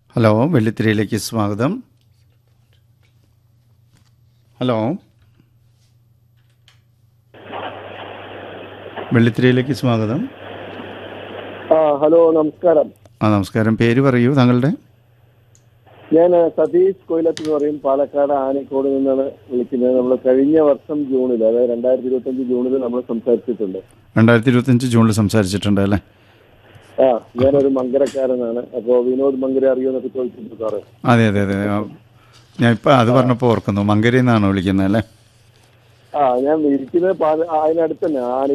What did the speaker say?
hello വെള്ളിത്തിരയിലേക്ക് സ്വാഗതം hello വെള്ളിത്തിരയിലേക്ക് സ്വാഗതം ആ ഹലോ നമസ്കാരം ആ നമസ്കാരം പേര് പറയൂ താങ്കളുടെ ഞാൻ സതീഷ് കൊയിലത്ത് എന്ന് പറയും പാലക്കാട് ആനക്കോട് നിന്നാണ് വിളിക്കുന്നത് നമ്മൾ കഴിഞ്ഞ വർഷം ജൂണിൽ അതായത് രണ്ടായിരത്തി ഇരുപത്തി അഞ്ച് ജൂണിൽ നമ്മൾ സംസാരിച്ചിട്ടുണ്ട് രണ്ടായിരത്തി ഇരുപത്തഞ്ച് ജൂണിൽ സംസാരിച്ചിട്ടുണ്ട് അല്ലേ ആ ഞാനൊരു മങ്കരക്കാരനാണ് അപ്പോൾ വിനോദ് മങ്കര അറിയോ എന്നൊക്കെ ചോദിച്ചിട്ടുണ്ട് സാറ് അതെ അതെ അതെ ആ, ഞാൻ ഇപ്പം അത് പറഞ്ഞപ്പോൾ ഓർക്കുന്നു മങ്കരയിൽ നിന്നാണോ വിളിക്കുന്നത് അല്ലേ ആ ഞാൻ ഇരിക്കുന്നത് പാല- അതിനടുത്ത് തന്നെ ആന